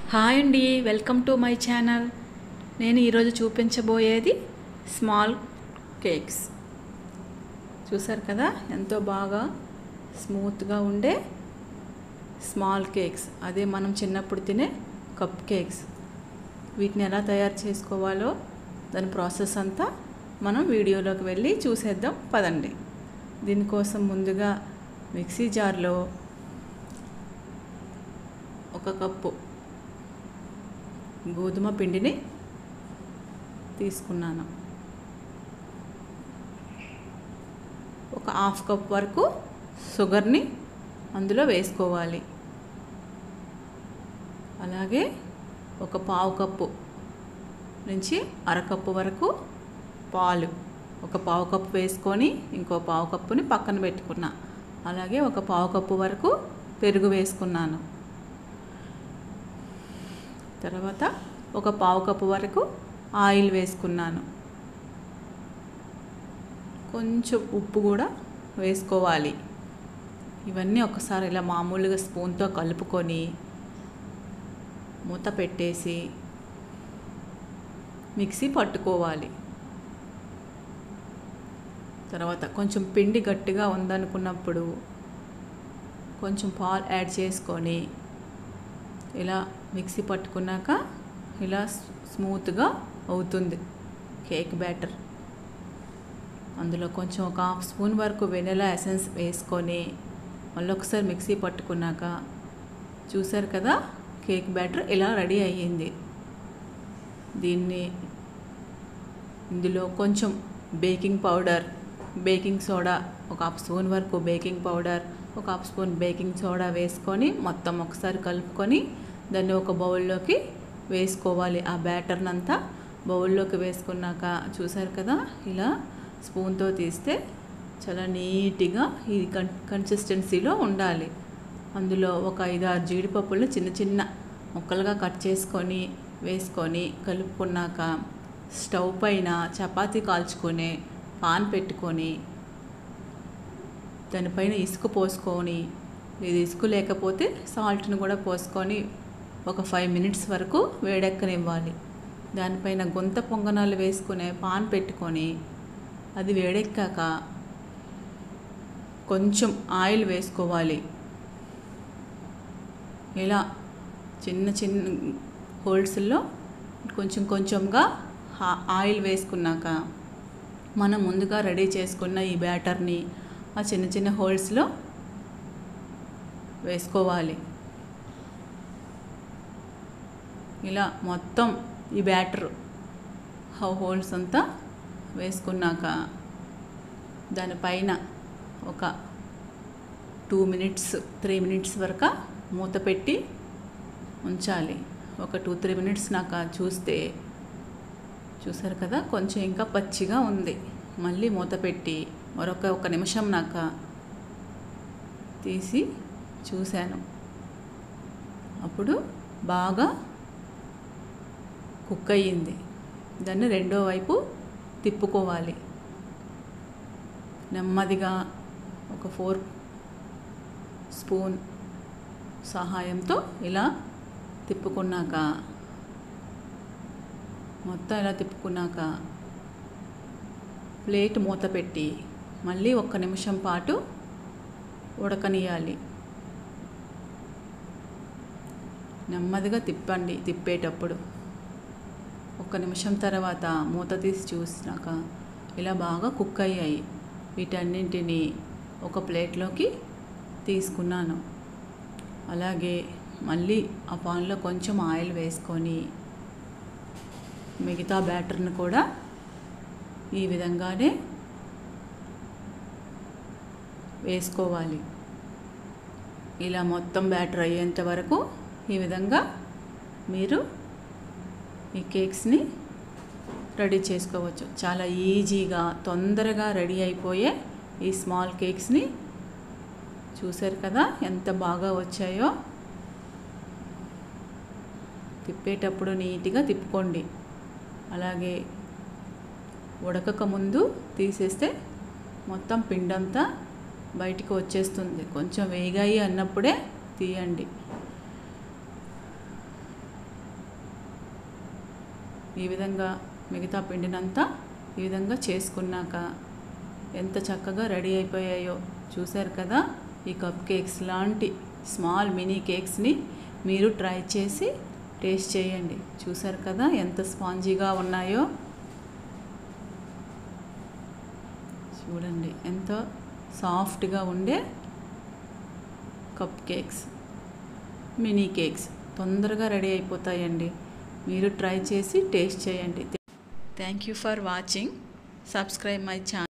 hi అండి welcome to my channel నేను ఈరోజు చూపించబోయేది స్మాల్ కేక్స్ చూసారు కదా ఎంతో బాగా స్మూత్గా ఉండే స్మాల్ కేక్స్ అదే మనం చిన్నప్పుడు తినే కప్ కేక్స్ వీటిని ఎలా తయారు చేసుకోవాలో దాని ప్రాసెస్ అంతా మనం వీడియోలోకి వెళ్ళి చూసేద్దాం పదండి దీనికోసం ముందుగా మిక్సీ జార్లో ఒక కప్పు గోధుమ పిండిని తీసుకున్నాను ఒక హాఫ్ కప్ వరకు షుగర్ని అందులో వేసుకోవాలి అలాగే ఒక పావు కప్పు నుంచి అరకప్పు వరకు పాలు ఒక పావు కప్పు వేసుకొని ఇంకో పావు కప్పుని పక్కన పెట్టుకున్నా అలాగే ఒక పావు కప్పు వరకు పెరుగు వేసుకున్నాను తర్వాత ఒక పావు కప్పు వరకు ఆయిల్ వేసుకున్నాను కొంచెం ఉప్పు కూడా వేసుకోవాలి ఇవన్నీ ఒకసారి ఇలా మామూలుగా స్పూన్తో కలుపుకొని మూత పెట్టేసి మిక్సీ పట్టుకోవాలి తర్వాత కొంచెం పిండి గట్టిగా ఉందనుకున్నప్పుడు కొంచెం పాలు యాడ్ చేసుకొని ఇలా మిక్సీ పట్టుకున్నాక ఇలా స్మూత్గా అవుతుంది కేక్ బ్యాటర్ అందులో కొంచెం ఒక హాఫ్ స్పూన్ వరకు వెనిలా ఎసెన్స్ వేసుకొని మళ్ళీ ఒకసారి మిక్సీ పట్టుకున్నాక చూసారు కదా కేక్ బ్యాటర్ ఇలా రెడీ అయ్యింది దీన్ని ఇందులో కొంచెం బేకింగ్ పౌడర్ బేకింగ్ సోడా ఒక హాఫ్ స్పూన్ వరకు బేకింగ్ పౌడర్ ఒక హాఫ్ స్పూన్ బేకింగ్ సోడా వేసుకొని మొత్తం ఒకసారి కలుపుకొని దాన్ని ఒక బౌల్లోకి వేసుకోవాలి ఆ బ్యాటర్ని అంతా బౌల్లోకి వేసుకున్నాక చూసారు కదా ఇలా స్పూన్తో తీస్తే చాలా నీట్గా ఈ కన్ కన్సిస్టెన్సీలో ఉండాలి అందులో ఒక ఐదు ఆరు జీడిపప్పులు చిన్న చిన్న ముక్కలుగా కట్ చేసుకొని వేసుకొని కలుపుకున్నాక స్టవ్ పైన చపాతీ కాల్చుకొని పాన్ పెట్టుకొని దానిపైన ఇసుక పోసుకొని ఇది ఇసుక లేకపోతే సాల్ట్ని కూడా పోసుకొని ఒక ఫైవ్ మినిట్స్ వరకు వేడెక్కనివ్వాలి దానిపైన గుంత పొంగనాలు వేసుకునే పాన్ పెట్టుకొని అది వేడెక్కాక కొంచెం ఆయిల్ వేసుకోవాలి ఇలా చిన్న చిన్న హోల్స్లో కొంచెం కొంచెంగా ఆయిల్ వేసుకున్నాక మనం ముందుగా రెడీ చేసుకున్న ఈ బ్యాటర్ని ఆ చిన్న చిన్న హోల్స్లో వేసుకోవాలి ఇలా మొత్తం ఈ బ్యాటర్ హోల్స్ అంతా వేసుకున్నాక దానిపైన ఒక టూ మినిట్స్ త్రీ మినిట్స్ వరకు మూత పెట్టి ఉంచాలి ఒక టూ త్రీ మినిట్స్ నాకు చూస్తే చూసారు కదా కొంచెం ఇంకా పచ్చిగా ఉంది మళ్ళీ మూత పెట్టి మరొక ఒక నిమిషం నాకు తీసి చూశాను అప్పుడు బాగా కుక్ అయ్యింది దాన్ని రెండో వైపు తిప్పుకోవాలి నెమ్మదిగా ఒక ఫోర్ స్పూన్ సహాయంతో ఇలా తిప్పుకున్నాక మొత్తం ఇలా తిప్పుకున్నాక ప్లేట్ మూత పెట్టి మళ్ళీ ఒక్క నిమిషం పాటు ఉడకనియాలి నెమ్మదిగా తిప్పండి తిప్పేటప్పుడు ఒక్క నిమిషం తర్వాత మూత తీసి చూసినాక ఇలా బాగా కుక్ అయ్యాయి వీటన్నింటినీ ఒక ప్లేట్లోకి తీసుకున్నాను అలాగే మళ్ళీ ఆ పాన్లో కొంచెం ఆయిల్ వేసుకొని మిగతా బ్యాటర్ని కూడా ఈ విధంగానే వేసుకోవాలి ఇలా మొత్తం బ్యాటర్ అయ్యేంత వరకు ఈ విధంగా మీరు ఈ కేక్స్ని రెడీ చేసుకోవచ్చు చాలా ఈజీగా తొందరగా రెడీ అయిపోయే ఈ స్మాల్ కేక్స్ని చూశారు కదా ఎంత బాగా వచ్చాయో తిప్పేటప్పుడు నీట్గా తిప్పుకోండి అలాగే ఉడకక ముందు తీసేస్తే మొత్తం పిండంతా బయటికి వచ్చేస్తుంది కొంచెం వేగాయి అన్నప్పుడే తీయండి ఈ విధంగా మిగతా పిండినంతా ఈ విధంగా చేసుకున్నాక ఎంత చక్కగా రెడీ అయిపోయాయో చూశారు కదా ఈ కప్ కేక్స్ లాంటి స్మాల్ మినీ కేక్స్ని మీరు ట్రై చేసి టేస్ట్ చేయండి చూశారు కదా ఎంత స్పాంజీగా ఉన్నాయో చూడండి ఎంత సాఫ్ట్గా ఉండే కప్ కేక్స్ మినీ కేక్స్ తొందరగా రెడీ అయిపోతాయండి మీరు ట్రై చేసి టేస్ట్ చేయండి thank you for watching subscribe my channel